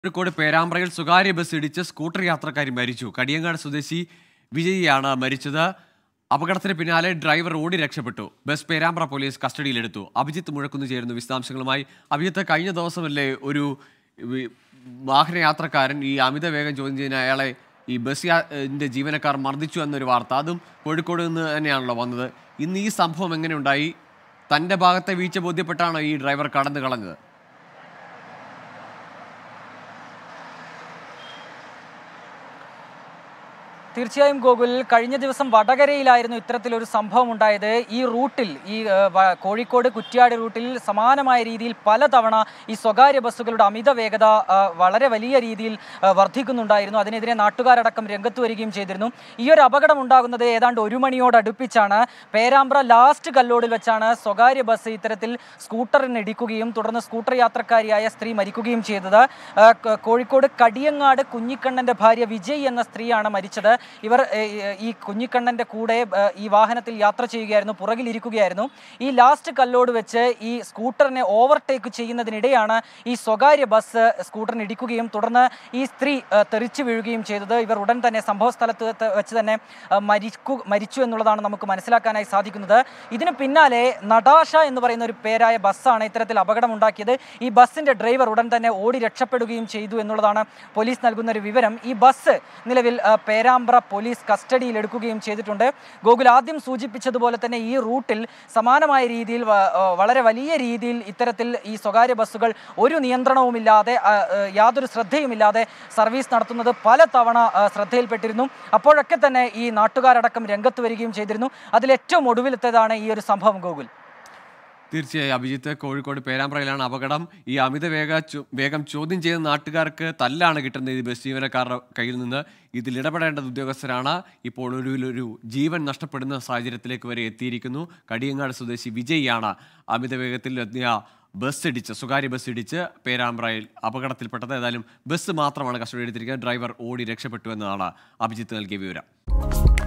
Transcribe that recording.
കോഴിക്കോട് പേരാമ്പ്രയിൽ സ്വകാര്യ ബസ് ഇടിച്ച് സ്കൂട്ടർ യാത്രക്കാരി മരിച്ചു കടിയങ്ങാട് സ്വദേശി വിജയിയാണ് മരിച്ചത് അപകടത്തിന് പിന്നാലെ ഡ്രൈവർ ഓടി രക്ഷപ്പെട്ടു ബസ് പേരാമ്പ്ര പോലീസ് കസ്റ്റഡിയിലെടുത്തു അഭിജിത്ത് മുഴക്കുന്ന് ചേരുന്നു വിശദാംശങ്ങളുമായി അഭിജിത്ത് കഴിഞ്ഞ ദിവസമല്ലേ ഒരു വി- വാഹനയാത്രക്കാരൻ ഈ അമിത വേഗം ചോദ്യം ചെയ്യുന്ന അയാളെ ഈ ബസ് യാ- ന്റെ ജീവനക്കാർ മർദ്ദിച്ചു എന്നൊരു വാർത്ത അതും കോഴിക്കോട് നിന്ന് തന്നെയാണല്ലോ വന്നത് ഇന്ന് ഈ സംഭവം എങ്ങനെ ഉണ്ടായി തന്റെ ഭാഗത്തെ വീഴ്ച ബോധ്യപ്പെട്ടാണോ ഈ ഡ്രൈവർ കടന്നു കളഞ്ഞത് തീർച്ചയായും ഗോകുൽ കഴിഞ്ഞ ദിവസം വടകരയിലായിരുന്നു ഇത്തരത്തിലൊരു സംഭവം ഉണ്ടായത് ഈ റൂട്ടിൽ ഈ ഏ, വ- കോഴിക്കോട് കുറ്റ്യാടി റൂട്ടിൽ സമാനമായ രീതിയിൽ പലതവണ ഈ സ്വകാര്യ ബസ്സുകളുടെ അമിത വേഗത ആ, വളരെ വലിയ രീതിയിൽ ആ, വർദ്ധിക്കുന്നുണ്ടായിരുന്നു അതിനെതിരെ നാട്ടുകാരടക്കം രംഗത്ത് വരികയും ചെയ്തിരുന്നു ഈ ഒരു അപകടം ഉണ്ടാകുന്നത് ഏതാണ്ട് ഒരു മണിയോട് അടുപ്പിച്ചാണ് പേരാമ്പ്ര ലാസ്റ്റ് കല്ലോടിൽ വെച്ചാണ് സ്വകാര്യ ബസ് ഇത്തരത്തിൽ സ്കൂട്ടറിന് ഇടിക്കുകയും തുടർന്ന് സ്കൂട്ടർ യാത്രക്കാരിയായ സ്ത്രീ മരിക്കുകയും ചെയ്തത് ആ, ക- കോഴിക്കോട് കടിയങ്ങാട് കുഞ്ഞിക്കണ്ണന്റെ ഭാര്യ വിജയ് എന്ന സ്ത്രീയാണ് മരിച്ചത് ഇവർ ഏ, ഈ കുഞ്ഞിക്കണ്ണന്റെ കൂടെ ഏ, ഈ വാഹനത്തിൽ യാത്ര ചെയ്യുകയായിരുന്നു പുറകിലിരിക്കുകയായിരുന്നു ഈ ലാസ്റ്റ് കല്ലോട് വെച്ച് ഈ സ്കൂട്ടറിനെ ഓവർടേക്ക് ചെയ്യുന്നതിനിടെയാണ് ഈ സ്വകാര്യ ബസ് സ്കൂട്ടറിന് ഇടിക്കുകയും തുടർന്ന് ഈ സ്ത്രീ ഏ, തെറിച്ചു വീഴുകയും ചെയ്തത് ഇവർ ഉടൻ തന്നെ സംഭവ സ്ഥലത്ത് ത- വെച്ച് തന്നെ ഏ, മരിക്കു മരിച്ചു എന്നുള്ളതാണ് നമുക്ക് മനസ്സിലാക്കാനായി സാധിക്കുന്നത് ഇതിന് പിന്നാലെ നടാഷ എന്ന് പറയുന്ന ഒരു പേരായ ബസ്സാണ് ഇത്തരത്തിൽ അപകടമുണ്ടാക്കിയത് ഈ ബസ്സിന്റെ ഡ്രൈവർ ഉടൻ തന്നെ ഓടി രക്ഷപ്പെടുകയും ചെയ്തു എന്നുള്ളതാണ് പോലീസ് നൽകുന്ന ഒരു വിവരം ഈ ബസ് നിലവിൽ ആ, പേരാമ്പ്ര പോലീസ് കസ്റ്റഡിയിൽ എടുക്കുകയും ചെയ്തിട്ടുണ്ട് ഗോകുൽ ആദ്യം സൂചിപ്പിച്ചതുപോലെ തന്നെ ഈ റൂട്ടിൽ സമാനമായ രീതിയിൽ വ- ആ, വളരെ വലിയ രീതിയിൽ ഇത്തരത്തിൽ ഈ സ്വകാര്യ ബസ്സുകൾ ഒരു നിയന്ത്രണവുമില്ലാതെ ആ, ആ, യാതൊരു ശ്രദ്ധയുമില്ലാതെ സർവീസ് നടത്തുന്നത് പല തവണ ആ, ശ്രദ്ധയിൽപ്പെട്ടിരുന്നു അപ്പോഴൊക്കെ തന്നെ ഈ നാട്ടുകാരടക്കം രംഗത്ത് വരികയും ചെയ്തിരുന്നു അതിലേറ്റവും ഒടുവിലത്തേതാണ് ഈ ഒരു സംഭവം ഗോകുൽ തീർച്ചയായും അഭിജിത്ത് കോഴിക്കോട് പേരാമ്പ്രയിലാണ് അപകടം ഈ അമിത വേഗ ചോ- വേഗം ചോദ്യം ചെയ്ത നാട്ടുകാർക്ക് തല്ലാണ് കിട്ടുന്നത് ഈ ബസ് ജീവനക്കാരുടെ കയ്യിൽ നിന്ന് ഇതിൽ ഇടപെടേണ്ടത് ഉദ്യോഗസ്ഥരാണ് ഇപ്പോൾ ഒരു ഒരു ജീവൻ നഷ്ടപ്പെടുന്ന സാഹചര്യത്തിലേക്ക് വരെ എത്തിയിരിക്കുന്നു കടിയങ്ങാട് സ്വദേശി വിജയ്യാണ് അമിത വേഗത്തിൽ എത്തിയ ബസ് ഇടിച്ച് സ്വകാര്യ ബസ് ഇടിച്ച് പേരാമ്പ്രയിൽ അപകടത്തിൽപ്പെട്ടത് ഏതായാലും ബസ് മാത്രമാണ് കസ്റ്റഡി എടുത്തിരിക്കുന്നത് ഡ്രൈവർ ഓടി രക്ഷപ്പെട്ടു എന്നതാണ് അഭിജിത്ത് നൽകിയ വിവരം